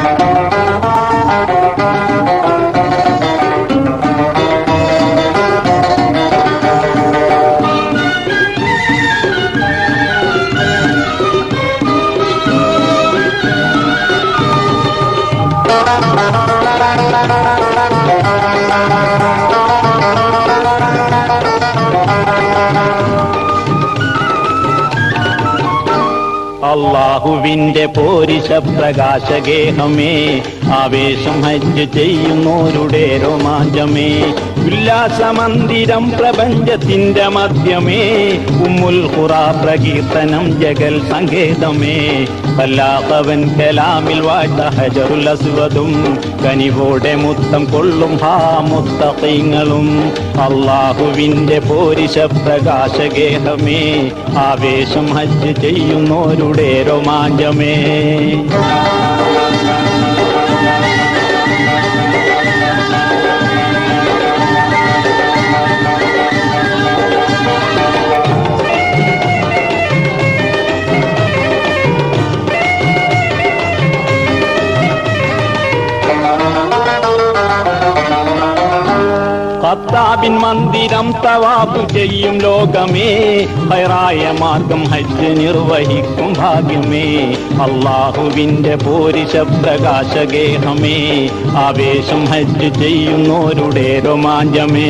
അള്ളാഹുവിന്റെ പോരിശ പ്രകാശഗേഹമേ ആവേശം ഹജ്ജ് ചെയ്യുന്നോരുടെ രോമാഞ്ചമേ ഉല്ലാസമന്ദിരം പ്രപഞ്ചത്തിന്റെ മധ്യമേ ഉമ്മുൽ ഖുറ പ്രകീർത്തനം ജഗൽ സങ്കേതമേ വല്ലാത്തവൻ കലാമിൽ വാഴ്ത്ത ഹജറുൽ അസ്വദും കനിവോടെ മുത്തം കൊള്ളും ഹാ മുത്തീങ്ങളും അള്ളാഹുവിന്റെ പോരിശ പ്രകാശഗേഹമേ ആവേശം ഹജ്ജ് ചെയ്യുന്നോരുടെ രോമാഞ്ചമേ ഖത്താബിൻ മന്ദിരം തവാബ് ചെയ്യും ലോകമേ ഹൈറായ മാർഗം ഹജ്ജ് നിർവഹിക്കും ഭാഗ്യമേ അള്ളാഹുവിന്റെ പോരിശ പ്രകാശഗേഹമേ ആവേശം ഹജ്ജ് ചെയ്യുന്നോരുടെ രോമാഞ്ചമേ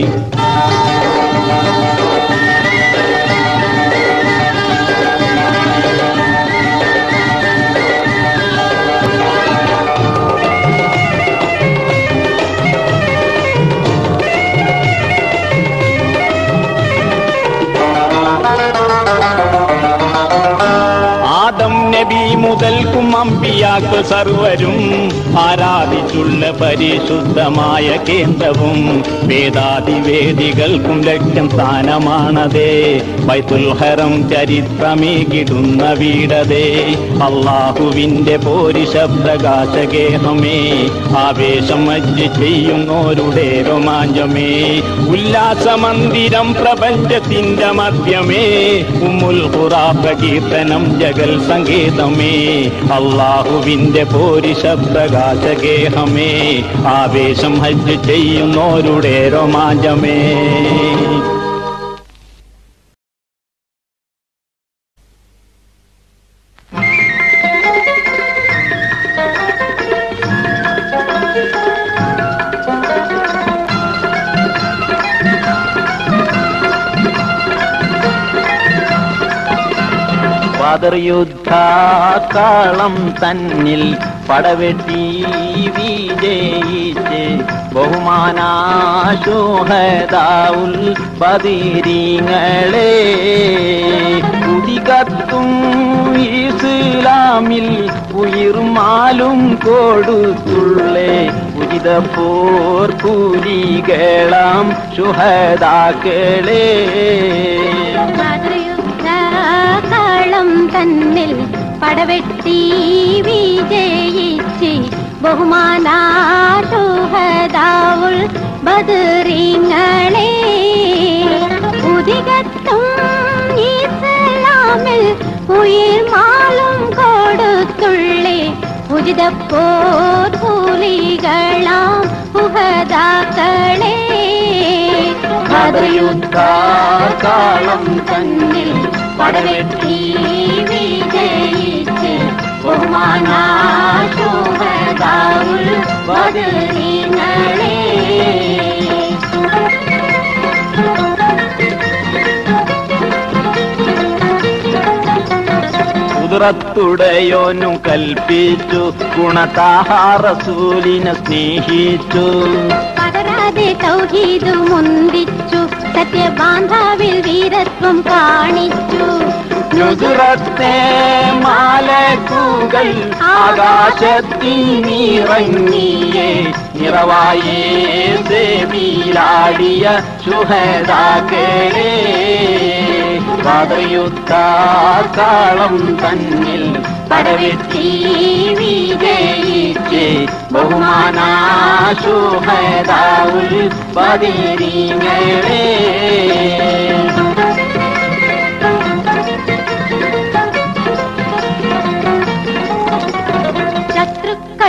ആദം നബി മുതൽക്കും അമ്പിയാക്ക് സർവരും ആരാധിച്ചുള്ള പരിശുദ്ധമായ കേന്ദ്രവും വേദാതിവേദികൾക്കും ലക്ഷ്യം സ്ഥാനമാണതേ ബൈത്തുൽ ഹറം ചരിത്രമേകിടുന്ന വീടതേ അള്ളാഹുവിന്റെ പോരിശ പ്രകാശഗേഹമേ ആവേശം മജ്ജ് ചെയ്യുന്നോരുടെ രോമാഞ്ചമേ ഉല്ലാസമന്ദിരം പ്രപഞ്ചത്തിന്റെ മധ്യമേ ഉമ്മുൽ ഖുറ പ്രകീർത്തനം ജഗൽ സംഗീതമേ അള്ളാഹുവിന്റെ പോരിശ പ്രകാശഗേഹമേ ആവേശം ഹജ്ജ് ചെയ്യുന്നോരുടെ രോമാഞ്ചമേ യുദ്ധാക്കാളം തന്നിൽ പടവെട്ടി വിജയിച്ച് ബഹുമാനാശോഹദാവുൽ ബദിരീങ്ങളെ കുതികത്തും ഇസ്ലാമിൽ ഉയിർമാലും കൊടുത്തുള്ളേ ഉചിത പോർ കൂലികളാം ശുഹദാക്കളെ മാതൃയുദ്ധകാളം തന്നിൽ പടവെട്ടി വിജയിച്ച് ബഹുമാനാശോഹദാവുൾ ബദറിങ്ങളെ ഉദികത്തും ഇസ്ലാമിൽ ഉയിർ മാലും കൊടുത്തുള്ളേ ഉചിതപ്പോർ കൂലികളാം ഉഹദാക്കളെ മാതൃയുദ്ധകാളം തന്നിൽ പടവെട്ടി വിജയിച്ച് ബഹുമാനാശോഹദാവുൾ ബദറിങ്ങളെ കുതിരത്തുടയോനും കൽപ്പിച്ചു ഗുണതാഹാറസൂലിനെ സ്നേഹിച്ചു പടരാതെ തൗഹീദ് മുന്തിച്ചു സത്യബാന്ധാവിൽ വീരത്വം കാണിച്ചു നുസുറത്തെ മാലക്കുകൾ ആകാശത്തിൽ നിറങ്ങിയേ നിറവായേ സേവിലാടിയ ശുഹദാക്കളെ പദയുദ്ധാക്കാളം തന്നിൽ പടവെട്ടി വിജയിച്ച് ബഹുമാനാശുഹദാവുൽ പതിരിങ്ങളെ ശത്രുക്കൾ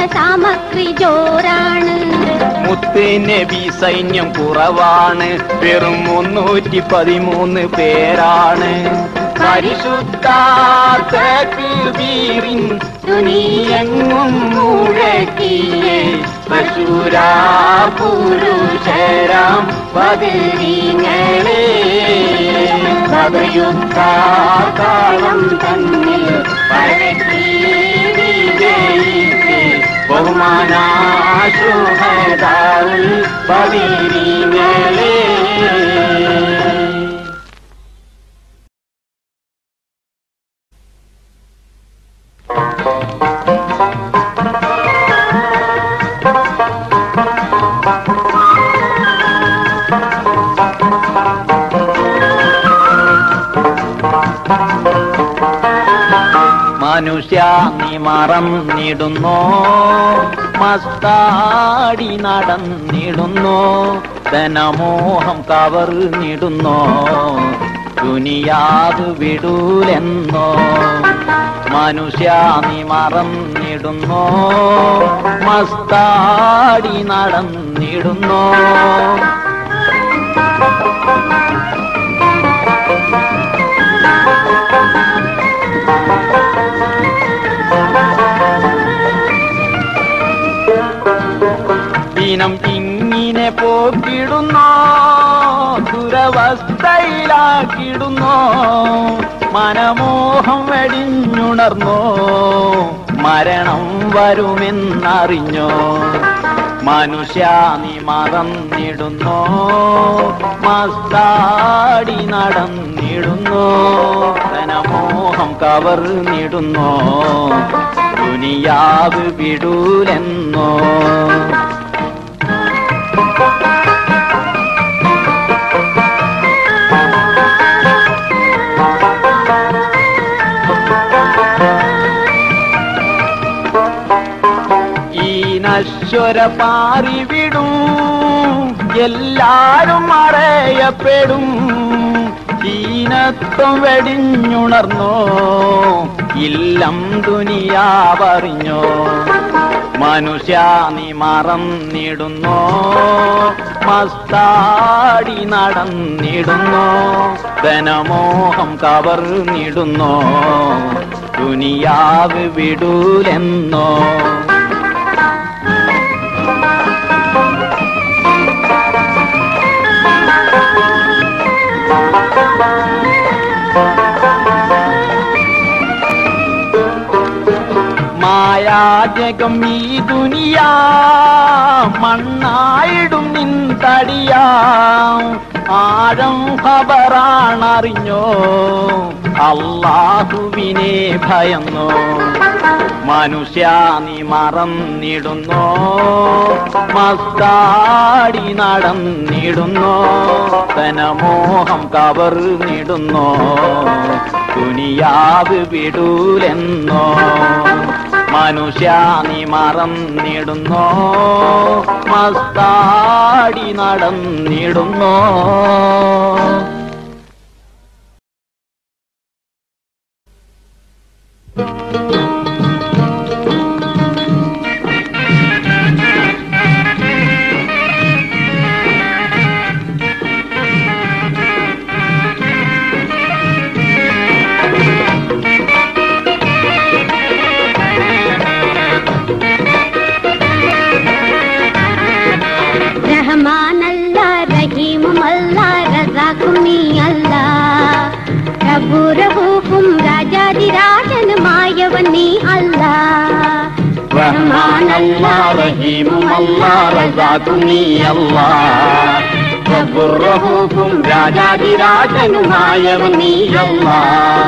സാമഗ്രി ജോറാണ് മുത്ത് നബി സൈന്യം കുറവാണ് വെറും മുന്നൂറ്റി പതിമൂന്ന് പേരാണ് പരിശുദ്ധ തക്ബീറിൻ തുനിയെങ്ങും മുഴക്കിയേ പശുരാ പുരുഷരാം ബദരീങ്ങളെ ബദയുദ്ധാകാളം തന്നിൽ പഴക്കി വിജയിച്ച് ബഹുമാനാശുഹദാൽ ബദരീങ്ങളെ മനുഷ്യ നീ മറന്നിടുന്നോ മസ്താടി നടന്നിടുന്നോ ധനമോഹം കവർന്നിടുന്നോ ദുനിയാത് വിടൂലെന്നോ മനുഷ്യ നീ മറന്നിടുന്നോ മസ്താടി നടന്നിടുന്നോ ദിനം ഇങ്ങനെ പോക്കിടുന്നോ ദുരവസ്ഥയിലാക്കിടുന്നോ മനമോഹം വെടിഞ്ഞുണർന്നോ മരണം വരുമെന്നറിഞ്ഞോ മനുഷ്യ നീ മറന്നിടുന്നോ മസ്താടി നടന്നിടുന്നോ ധനമോഹം കവർന്നിടുന്നോ ദുനിയാവ് വിടൂലെന്നോ ഈ നശ്വര പാറിവിടും എല്ലാരും അറിയപ്പെടും ഹീനത്വം വെടിഞ്ഞുണർന്നോ ഇല്ലം ദുനിയാവറിഞ്ഞോ മനുഷ്യ നീ മറന്നിടുന്നോ മസ്താടി നടന്നിടുന്നോ ധനമോഹം കവർന്നിടുന്നോ ദുനിയാവ് വിടൂലെന്നോ മായാജകം ഈ ദുനിയാ മണ്ണായിടും നിൻ തടിയാം ആഴം ഖബറാണറിഞ്ഞോ അള്ളാഹുവിനെ ഭയന്നോ മനുഷ്യ നീ മറന്നിടുന്നോ മസ്താടി നടന്നിടുന്നോ ധനമോഹം കവർന്നിടുന്നോ ദുനിയാവ് വിടൂലെന്നോ മനുഷ്യ നീ മറന്നിടുന്നോ മസ്താടി നടന്നിടുന്നോ റഹ്മാനല്ല റഹീമുമല്ല റസാഖും നീ അല്ല പ്രഭു റഹൂഫും രാജാതിരാജനുമായവൻ നീ അല്ല റഹ്മാനല്ല റഹീമുമല്ല റസാഖും നീ അല്ലാ റബ്ബുർ രാജാതിരാജനുമായവൻ നീ അല്ലാ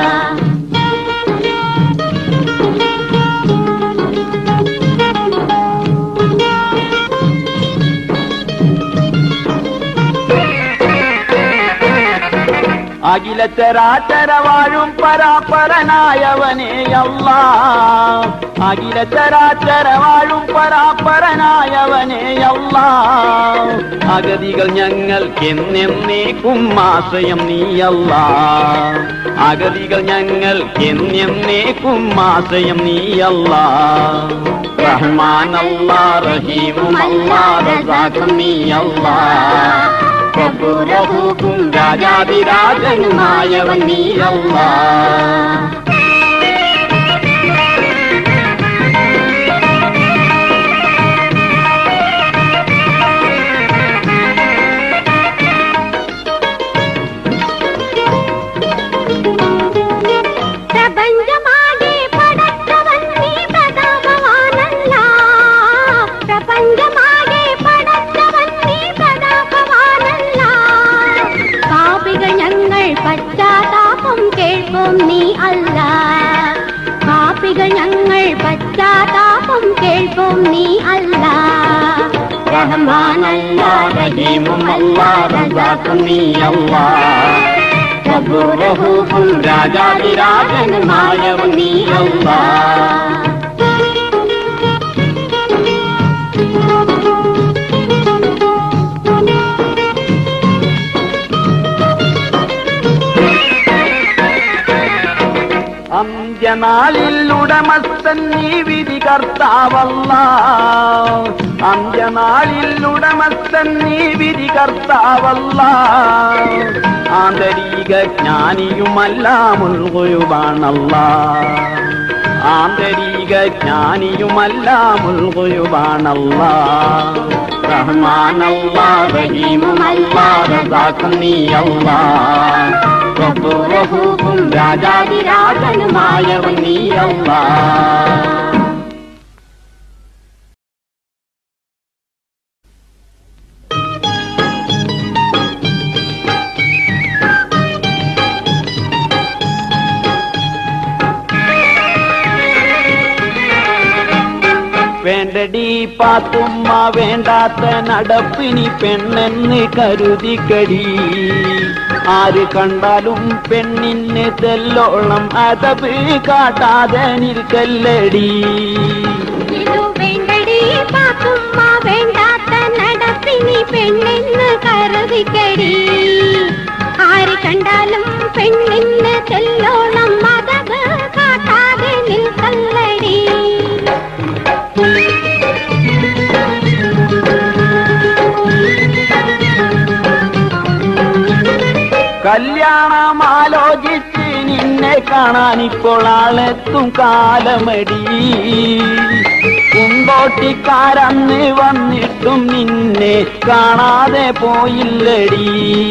അഖില ചരാചര വാഴും പരാപരനായവനേ അല്ലാ അഖില ചരാചര വാഴും പരാപരനായവനേ അല്ലാ അഗതികൾ ഞങ്ങൾക്ക് എന്നേക്കും ആശ്രയം നീയല്ലാ അഗതികൾ ഞങ്ങൾ എന്നേക്കും ആശയം നീയല്ല റഹ്മാൻ അല്ലാ റഹീമും അല്ലാ റസാഖും നീയല്ല പ്രഭുരഹൂക്കും രാജാതിരാജനുമായവൻ നീയല്ല പ്രപഞ്ചമാകെ പടച്ചവൻ നീ പ്രതാപവാനല്ല പ്രപഞ്ചമാകെ പടച്ചവൻ നീ പ്രതാപവാനല്ല പാപികൾ ഞങ്ങൾ പശ്ചാത്താപം കേൾക്കും നീ അല്ല പാപികൾ ഞങ്ങൾ പശ്ചാത്താപം കേൾക്കും നീ അല്ല റഹ്മാനല്ല റഹീമും അല്ലാ റസാഖും നീയല്ല പ്രഭുരഹൂക്കും രാജാതിരാജനുമായവൻ നീയല്ല അന്ത്യനാളിൽ ഉടമസ്ഥൻ നീ വിധി കർത്താവല്ല അന്ത്യനാളിൽ ഉടമസ്ഥൻ നീ വിധി കർത്താവല്ല ആന്തരിക ജ്ഞാനിയുമല്ല മുൾകൊയുവാണല്ല ആന്തരിക ജ്ഞാനിയുമല്ല മുൾകൊയുവാണല്ല റഹ്മാനല്ല റഹീമുമല്ല റസാഖും നീയല്ല പ്രഭുവഹൂക്കും രാജാതിരാജനുമായവൻ നീയല്ല വേണ്ടടി പാത്തുമ്മ വേണ്ടാത്ത നടപ്പിനി പെണ്ണെന്ന് കരുതിക്കടി ആര് കണ്ടാലും പെണ്ണിന് തെല്ലോളം അതപ് കാട്ടാതെ നിൽക്കല്ലടി ഇതു വേണ്ടടി പാത്തുമ്മ വേണ്ടാത്ത നടപ്പിനി പെണ്ണെന്ന് കരുതിക്കടി ആര് കണ്ടാലും പെണ്ണിന് ചെല്ലോണം മതക് കാട്ടാതെ നിൽക്കല്ലടി കല്യാണം ആലോചിച്ച് നിന്നെ കാണാനിപ്പോൾ ആളെത്തും കാലമടി കുണ്ടോട്ടിക്കാരന്ന് വന്നിട്ടും നിന്നെ കാണാതെ പോയില്ലടി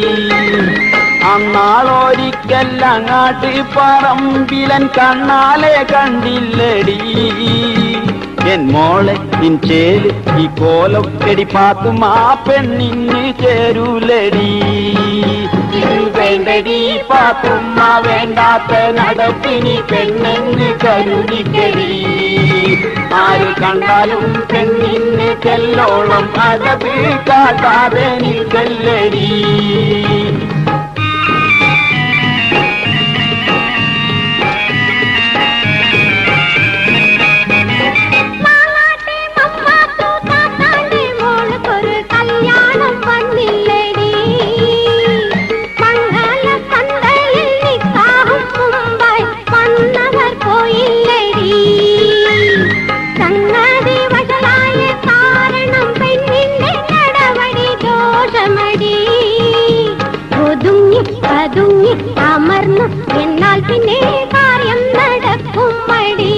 അന്നാളൊരിക്കൽ അങ്ങാട്ട് പറമ്പിലൻ കണ്ണാലെ കണ്ടില്ലടി എൻ മോളെ നിൻ ചേല് ഈ കോലം എടി പാത്തും ആ പെണ്ണിന് ചേരൂലടി ഇത് വേണ്ടടി പാത്തുമ്മ വേണ്ടാത്ത നടപ്പിനി പെണ്ണെന്ന് കരുതിക്കടി ആര് കണ്ടാലും പെണ്ണിന് ചെല്ലോളം അതത് കാട്ടാതെ നിൽക്കല്ലടി മാങ്ങാട്ടെ മമ്മാത്തു താത്താന്റെ മോൾക്കൊരു കല്യാണം വന്നില്ലടി മംഗല പന്തലിൽ നിക്കാഹും മുമ്പായി വന്നവർ പോയില്ലടി സംഗതി വഷളായ കാരണം പെണ്ണിന്റെ നടപടി ദോഷമടി ഒതുങ്ങി പതുങ്ങി അമർന്നു എന്നാൽ പിന്നെ കാര്യം നടക്കും മടി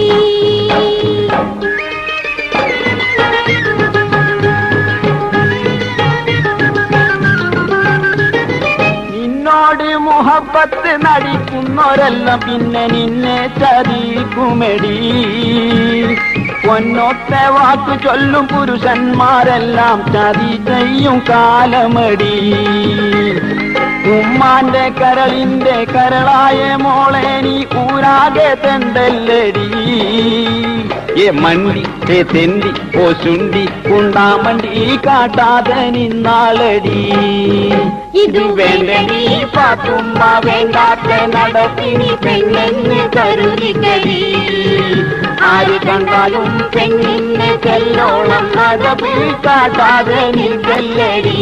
നിന്നോട് മുഹബത്ത് നടിക്കുന്നവരെല്ലാം പിന്നെ നിന്നെ ചതിക്കുമെടി പൊന്നൊത്ത വാക്ക് ചൊല്ലും പുരുഷന്മാരെല്ലാം ചതി ചെയ്യും കാലമടി ഉമ്മാന്റെ കരളിന്റെ കരളായ മോളെ നീ ഊരാകെ തെണ്ടല്ലടി ഏ മണ്ടി ഏ തെണ്ടി ഓ ചുണ്ടി കുണ്ടാമണ്ടി കാട്ടാതെ നിന്നാളടി ഇത് വേണ്ടടി പാത്തുമ്മ വേണ്ടാത്ത നടപ്പിനി പെണ്ണെന്ന് കരുതിക്കടി ആര് കണ്ടാലും പെണ്ണിന് ചെല്ലോളം അതപ് കാട്ടാതെ നിൽക്കല്ലടി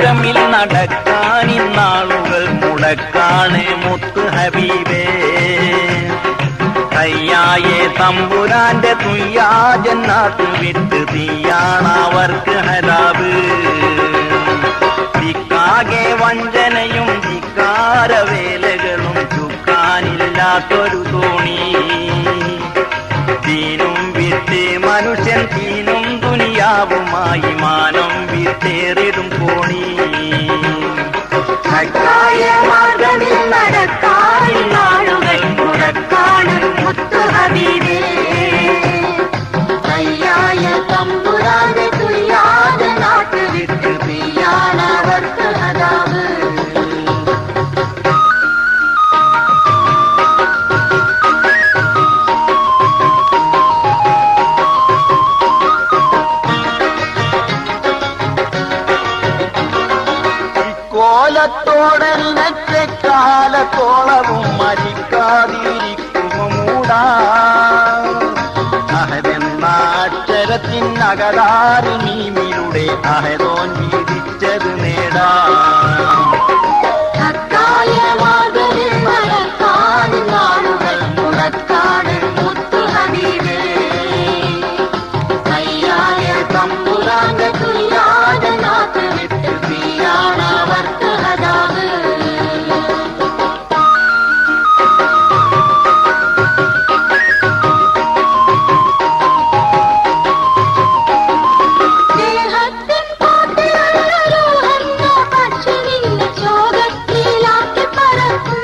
മാർഗമിൽ നടക്കാൻ ഇന്നാളുകൾ മുടക്കാണ് മുത്ത് ഹബീബേ കയ്യായെ തമ്പുരാന്റെ തുയ്യാജന്നാത്ത് വിട്ട് തീയാണവർക്ക് ഹരാബ് ദിക്കാകെ വഞ്ചനയും ധിക്കാരവേലകളും ചുക്കാനില്ലാത്തൊരു തോണി തീനും വിട്ട് മനുഷ്യൻ തീനും ദുനിയാവുമായി മാനം വിട്ടേറിടും കോണി ഹക്കായ മാർഗമിൽ നടക്കാൻ നാളുകൾ മുടക്കാണ് മുത്തു ഹബീബേ കയ്യായ തമ്പുരാന്റെ തുയ്യാതെ നാട്ട് വിട്ട് തീയാണവർക്ക് ഹരാവ് കോലത്തോടന്നത്തെ കാലത്തോളവും മരിക്കാതിരിക്കുമോ മൂടാ അഹതെന്ന അക്ഷരത്തിനകതാറ് മീമിലൂടെ അഹദോൻ വീതിച്ചത് നേടാം ഹക്കായ മാർഗമിൽ നടക്കാൻ നാളുകൾ മുടക്കാണ് മുത്തു ഹബീബേ കയ്യായ തമ്പുരാന്റെ തുയ്യാതെ നാട്ട് വിട്ട് തീയാണവർക്ക് ഹരാവ് സ്നേഹത്തിൻ കൂട്ടിലുള്ള രൂഹെന്ന പക്ഷി നിന്നെ ശോകത്തിലാക്കി പറക്കും.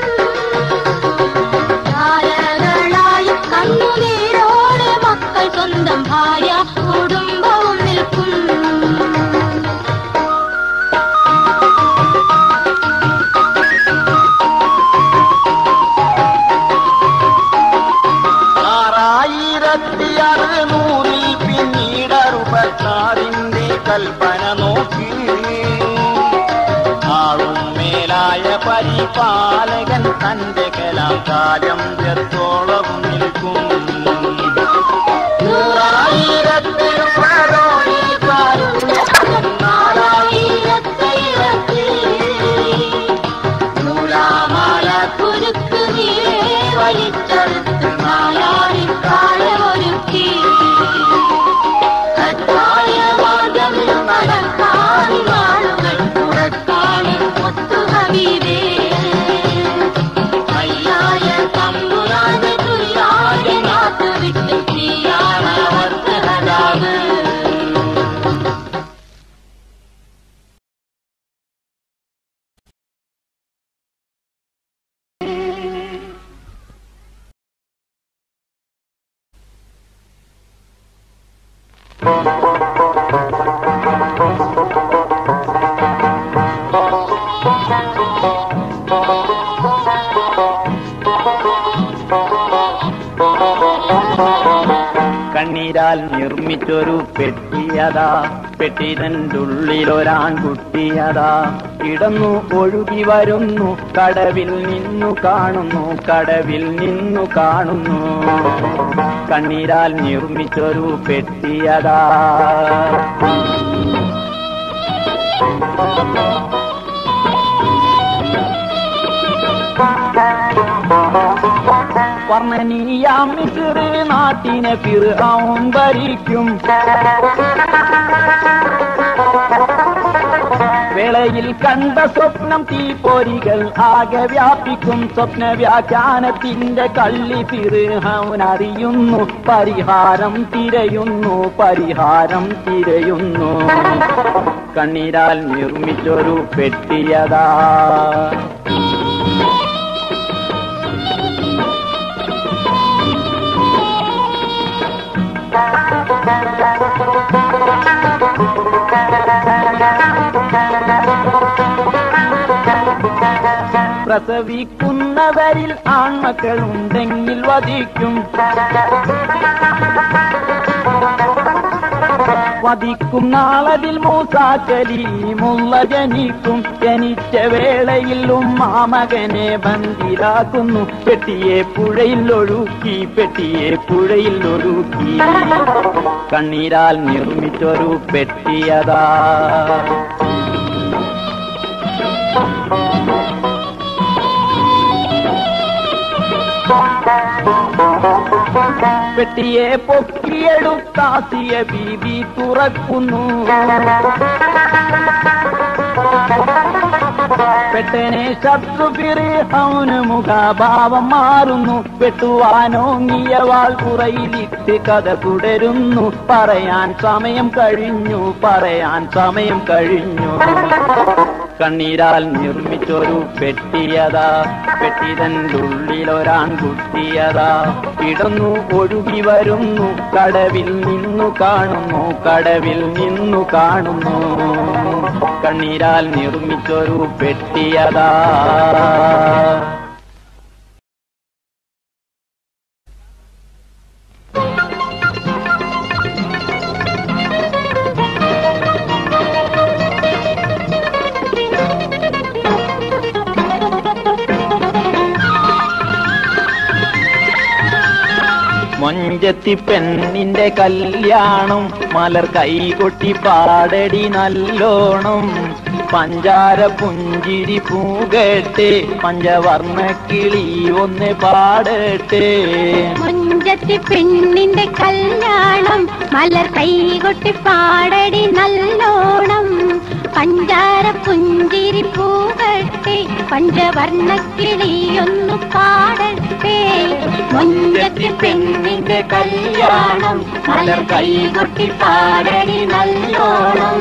താരകളായി കണ്ണുനീരോടെ മക്കൾ സ്വന്തം ഭാര്യ കുടുംബവും നിൽക്കും ആറായിരത്തി അറുനൂറിൽ പിന്നീട് അറുപത്താറിന്റെ കൽപ്പന നോക്കി ആളും മേലായ പരിപാലകൻ തന്റെ കലാം കാലം ചെത്തോളവും നിൽക്കും നൂറായിരത്തി നാലായിരത്തെ ഇറക്കി. നൂലാമാല കുരുക്ക് നീളെ വലിച്ചെടുത്ത് നാലാളിക്കാലമൊരുക്കി. കറ്റായ മാർഗ്ഗമിൽ നടക്കാൻ നാളുകൾ മുടക്കാണ് മുത്തു ഹബീബേ. കയ്യായ തമ്പുരാന്റെ തുല്യായ നാട്ടു വിട്ട് തീയാണവർക്ക് ഹരാവ് കണ്ണീരാൽ നിർമ്മിച്ചൊരു പെട്ടിയതാ പെട്ടിതൻ്റുള്ളിലൊരാൺകുട്ടിയതാ കിടന്നു ഒഴുകി വരുന്നു കടവിൽ നിന്നു കാണുന്നു കടവിൽ നിന്നു കാണുന്നു കണ്ണീരാൽ നിർമ്മിച്ചൊരു പെട്ടിയതാ വർണ്ണനീയാം മിസിറ് നാട്ടിനെ ഫിർഔൻ ഭരിക്കും വേളയിൽ കണ്ട സ്വപ്നം തീപ്പൊരികൾ ആകെ വ്യാപിക്കും സ്വപ്ന വ്യാഖ്യാനത്തിന്റെ കള്ളി ഫിർഹൗൻ അറിയുന്നു പരിഹാരം തിരയുന്നു പരിഹാരം തിരയുന്നു കണ്ണീരാൽ നിർമ്മിച്ചൊരു പെട്ടിയതാ പ്രസവിക്കുന്നവരിൽ ആൺമക്കളുണ്ടെങ്കിൽ വധിക്കും വധിക്കും നാളതിൽ മൂസാക്കലീമുള്ള ജനിക്കും ജനിച്ച വേളയിൽ ഉമ്മാമകനെ ബന്ദിരാക്കുന്നു പെട്ടിയെ പുഴയിൽ ഒഴുക്കി പെട്ടിയെ പുഴയിൽ ഒഴുക്കി കണ്ണീരാൽ നിർമ്മിച്ചൊരു പെട്ടിയതാ പെട്ടിയെ പൊക്കിയെടുത്താസിയ ബീബി തുറക്കുന്നു പെട്ടനെ ശത്രുപിറി അവന് മുഖഭാവം മാറുന്നു വെട്ടുവാനോങ്ങിയ വാൾ കുറയിലിട്ട് കഥ തുടരുന്നു പറയാൻ സമയം കഴിഞ്ഞു പറയാൻ സമയം കഴിഞ്ഞു കണ്ണീരാൽ നിർമ്മിച്ചൊരു പെട്ടിയതാ പെട്ടിതൻ്റെ ഉള്ളിലൊരാൺ കുട്ടിയതാ കിടന്നു ഒഴുകി വരുന്നു കടവിൽ നിന്നു കാണുന്നു കടവിൽ നിന്നു കാണുന്നു കണ്ണീരാൽ നിർമ്മിച്ചൊരു പെട്ടിയതാ മൊഞ്ചത്തി പെണ്ണിന്റെ കല്യാണം മലർ കൈകൊട്ടി പാടടി നല്ലോണം പഞ്ചാര പുഞ്ചിരി പൂകട്ടെ പഞ്ചവർണ്ണ കിളി ഒന്ന് പാടട്ടെ മുഞ്ചത്തി പെണ്ണിന്റെ കല്യാണം മലർ കൈകൊട്ടി പാടടി നല്ലോണം പഞ്ചാര പുഞ്ചിരി പൂകട്ടെ പഞ്ചവർണ്ണ കിളിയൊന്നു പാടട്ടെ മുഞ്ചത്തി പെണ്ണിന്റെ കല്യാണം മലർ കൈകൊട്ടി പാടടി നല്ലോണം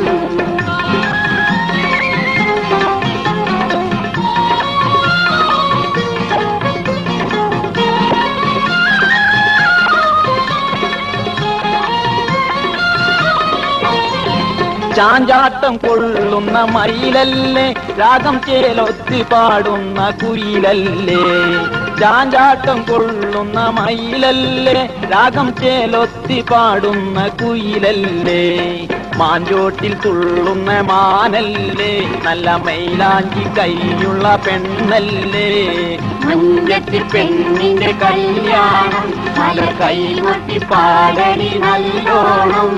ചാഞ്ചാട്ടം കൊള്ളുന്ന മയിലല്ലേ രാഗം ചേലൊത്തി പാടുന്ന കുയിലല്ലേ ചാഞ്ചാട്ടം കൊള്ളുന്ന മയിലല്ലേ രാഗം ചേലൊത്തി പാടുന്ന കുയിലല്ലേ മാഞ്ചോട്ടിൽ തുള്ളുന്ന മാനല്ലേ നല്ല മൈലാഞ്ചി കൈയുള്ള പെണ്ണല്ലേ മുഞ്ചത്തി പെണ്ണിന്റെ കല്യാണം മലർ കൈകൊട്ടി പാടടി നല്ലോണം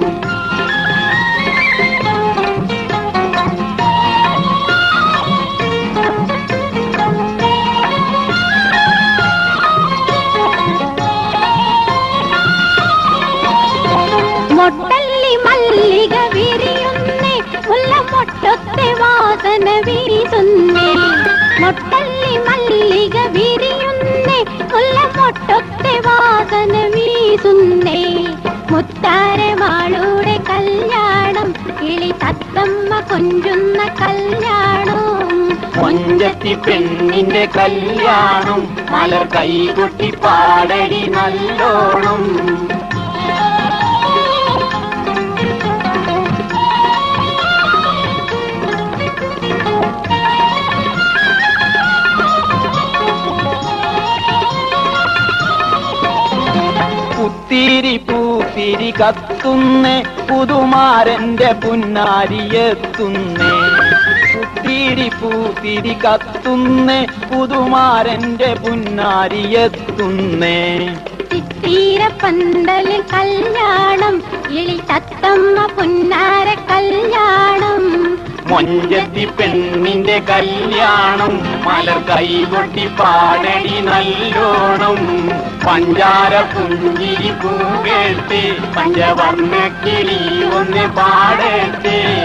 മൊട്ടല്ലി മല്ലിക വിരിയുന്നേ മുല്ല മൊട്ടത്തെ വാസന വീസുന്നേ മൊട്ടല്ലി മല്ലിക വിരിയുന്നേ മുല്ല മൊട്ടത്തെ വാസന വീസുന്നേ മുത്താരമാളുടെ കല്യാണം കിളി തത്തമ്മ കൊഞ്ചുന്ന കല്യാണം മൊഞ്ചത്തി പെണ്ണിന്റെ കല്യാണം മലർ കൈകൊട്ടി പാടടി നല്ലോണം പുത്തിരി പൂത്തിരി കത്തുന്നേ പുതുമാരന്റെ പുന്നാരിയെത്തുന്നേ പുത്തിരി പൂത്തിരി കത്തുന്നേ പുതുമാരന്റെ പുന്നാരിയെത്തുന്നേ ചിത്തീര പന്തലിൽ കല്യാണം ഇളി തത്തമ്മ പുന്നാര കല്യാണം മൊഞ്ചത്തി പെണ്ണിന്റെ കല്യാണം മലർ കൈകൊട്ടി പാടടി നല്ലോണം പഞ്ചാര പുഞ്ചിരി പൂകേട്ട് പഞ്ചവർണ്ണ കിളി ഒന്ന് പാടട്ടെ